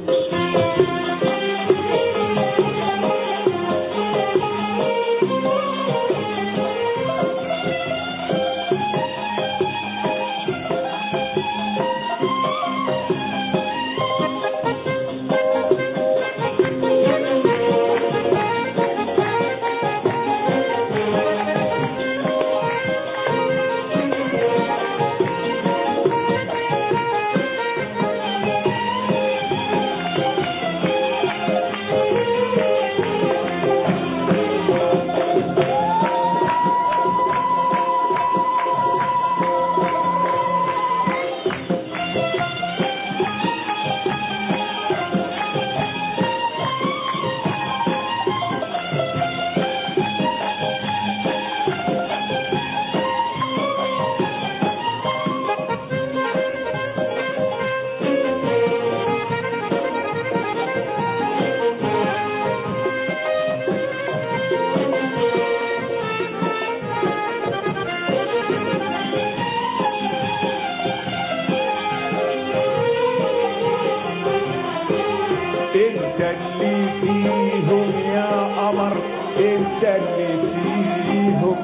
انت اللي فيهم يا قمر انت اللي فيهم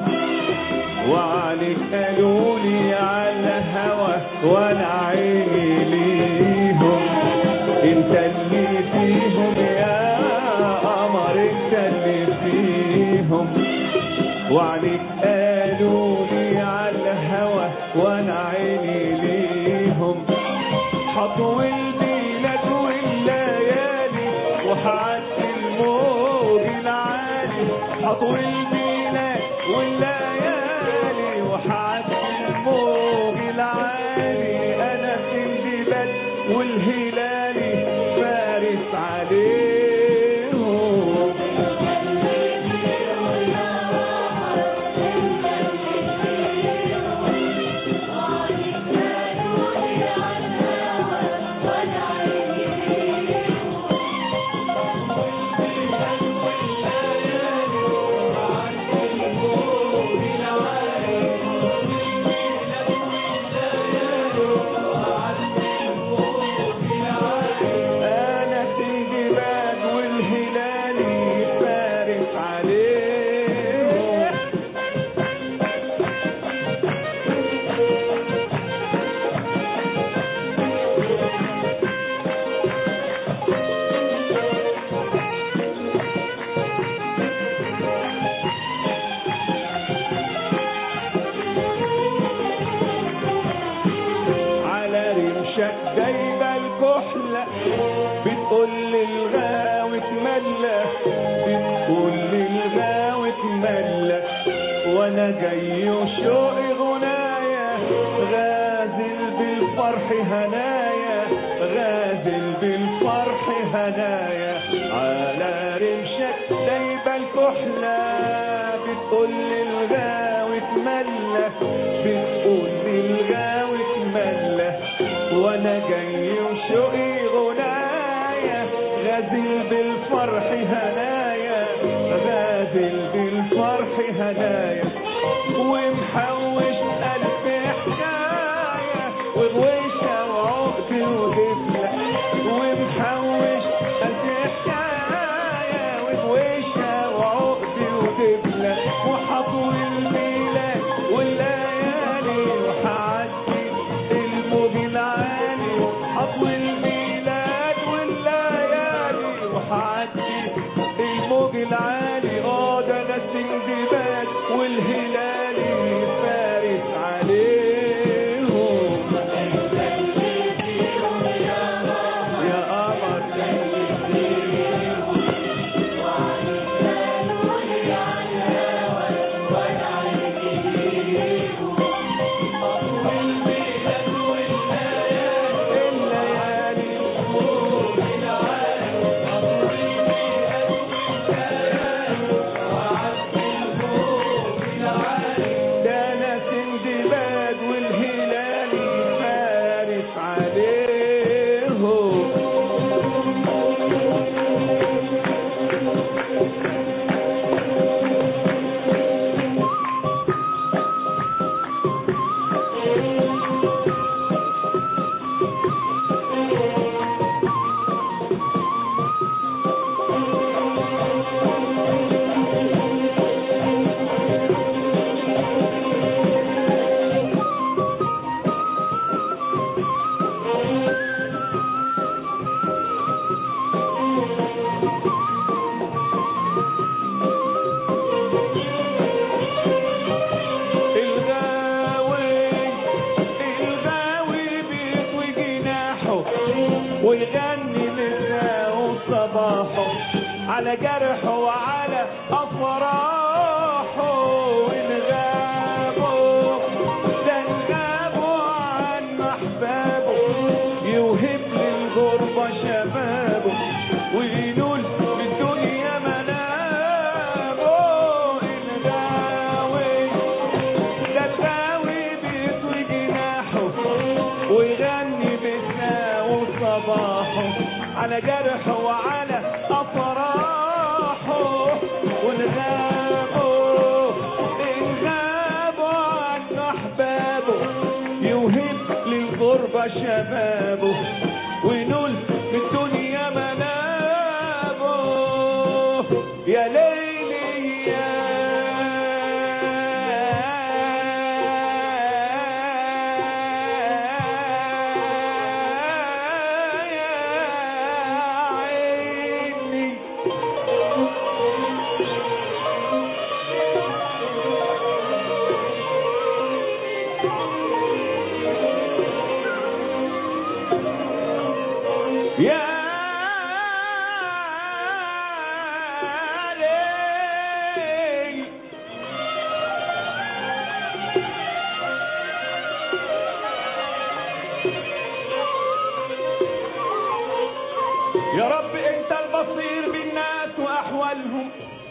وعليك قالوا لي على الهوى وانا عيني ليهم انت اللي فيهم يا قمر انت اللي فيهم وعليك قالوا لي على الهوى وانا عيني ليهم حطوا البلاد والليالي وحعدي الموج العالي حطوا البلاد والليالي وحعدي الموج العالي انا في الجبال والهلالي فارس عليهم انا في الجبال والهلالي فارس عليهم على رمشك جايبه الكحله بتقول لي الغاوي اتملى بتقول لي الغاوي اتملى وانا جاي وشوقي غنايا غازل بالفرح هنايا غازل بالفرح هنايا على رمشك جايبه الكحله بتقول لي الغاوي اتملى بتقول لي الغاوي اتملى وانا جاي وشوقي غنايا غازل بالفرح هنايا غازل بالفرح هنايا ومحوش ألف حكاية وغويشة وعقد ودفلة ومحوش ألف حكاية وغويشة وعقد ودفلة وحطول الميلاد والليالي وحعدي الموج العالي حطول الميلاد والليالي وحعدي الموج العالي اه ده انا سندباد ويغني مساء وصباحه على جرحه وعلى افراحه وإن غابوا ده غابوا عن احبابه يوهب للغربة شبابه وينول بالدنيا منابه إن غاوي ده الغاوي بيطوي جناحه ويغني بسنا وصباحه على جرحه وعلى افراحه ونغابه انغابه عن احبابه يوهب للغربة شبابه وينول في الدنيا منابه يا ليلي يا عيني يا ليل يا رب انت البصير بالناس واحوالهم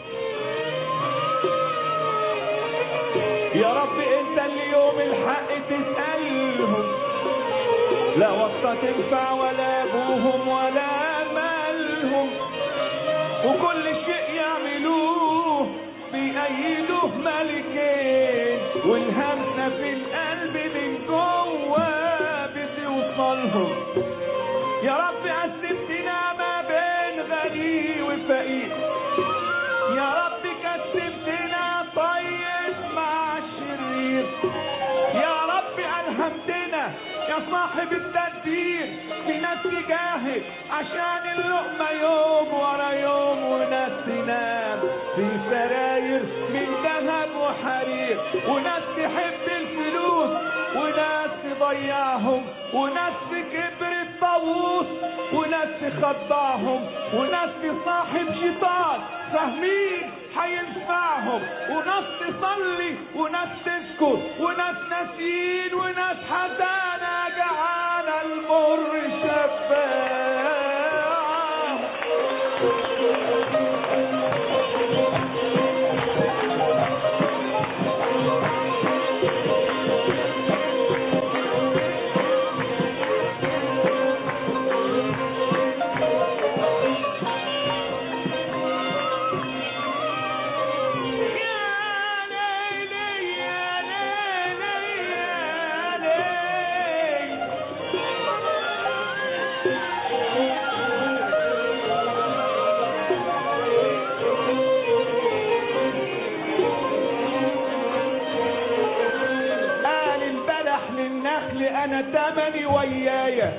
يا رب انت اليوم الحق تسألهم لا وقت تنفع ولا ابوهم ولا مالهم وكل شيء يعملوه بأيده ملكين والهمسة في القلب من جوه بتوصلهم يا رب قسمتنا ما بين غني وفقير يا رب قسمتنا طيب مع الشرير يا رب ألهمتنا يا صاحب التدبير في ناس تجاهد عشان اللقمة يوم ورا يوم وناس تنام في سراير من ذهب وحرير وناس تحب الفلوس وناس تضيعهم وناس تكبر الطاووس وناس تخدعهم وناس تصاحب شيطان فاهمين هينفعهم وناس تصلي وناس تسكت وناس ناسيين وناس حزانة جعانة المر شفاعة يا ليلي يا ليلي يا ليلي قال البلح للنخل انا تمني ويايا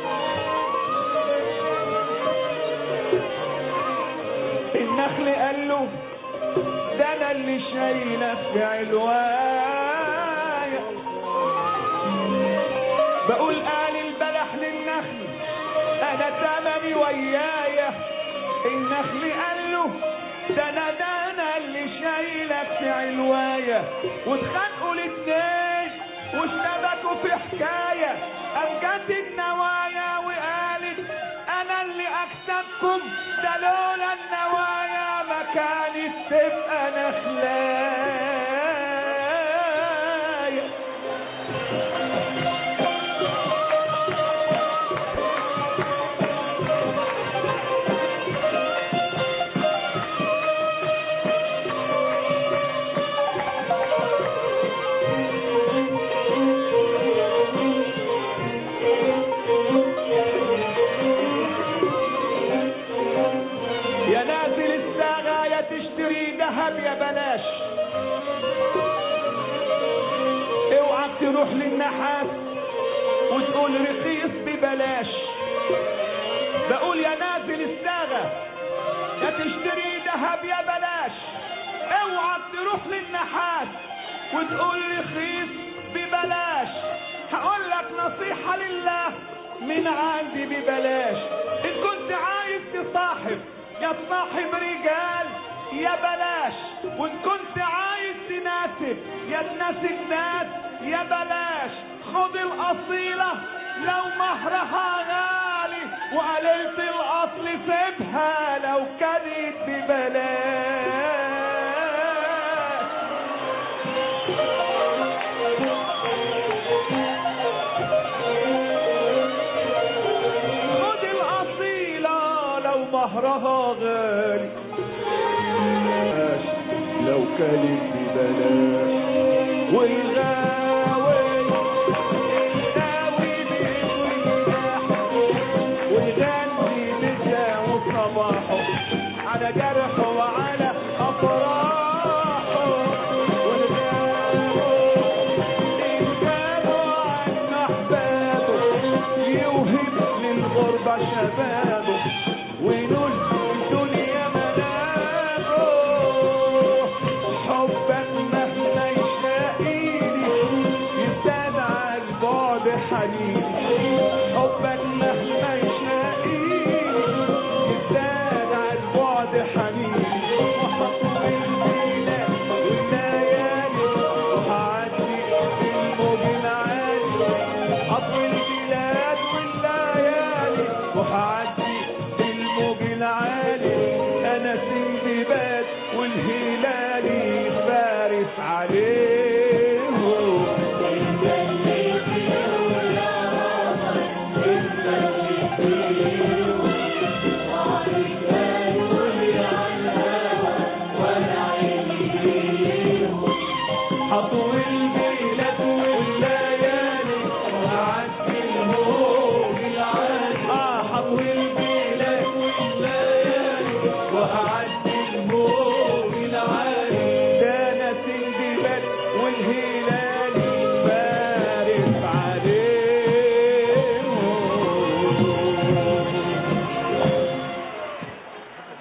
النخل قال له ده انا اللي شايلك في علوايا بقول قال البلح للنخل انا تمني ويايا النخل قال له ده انا ده انا اللي شايلك في علوايا واتخانقوا الاتنين واشتبكوا في حكايه قام جت النوايا وقالت انا اللي اكسبكم ده لولا النوايا ما كانت تبقى نخلايا يا نازل الساغة يا تشتري ذهب يا بلاش اوعى تروح للنحاس وتقول رخيص ببلاش بقول يا نازل الساغة يا تشتري ذهب يا بلاش اوعى تروح للنحاس وتقول رخيص ببلاش هقول لك نصيحة لله من عندي ببلاش صاحب رجال يا بلاش وان كنت عايز تناسب يا تناسب ناس يا بلاش خد الاصيلة لو مهرها غالي وقللت الاصل سيبها لو كانت ببلاش خد الأصيلة لو مهرها غالي لو كانت ببلاش والغاوي الغاوي بيرتاح ويغني مساء وصباحه على جرحه وعلى أفراحه والغاوي الغاوي عن أحبابه يوهب للغربة شبابه ونقول الدنيا منابه حبك مهما يشاقيني يزداد على البعد حنيني حبك مهما يشاقيني يزداد على البعد حنيني وحطوا الليلة والليالي وهعدي الموج العالي حطوا البلاد والليالي وهعدي الموج العالي انا سندباد والهلالي فارس عليهم حطوا البلاد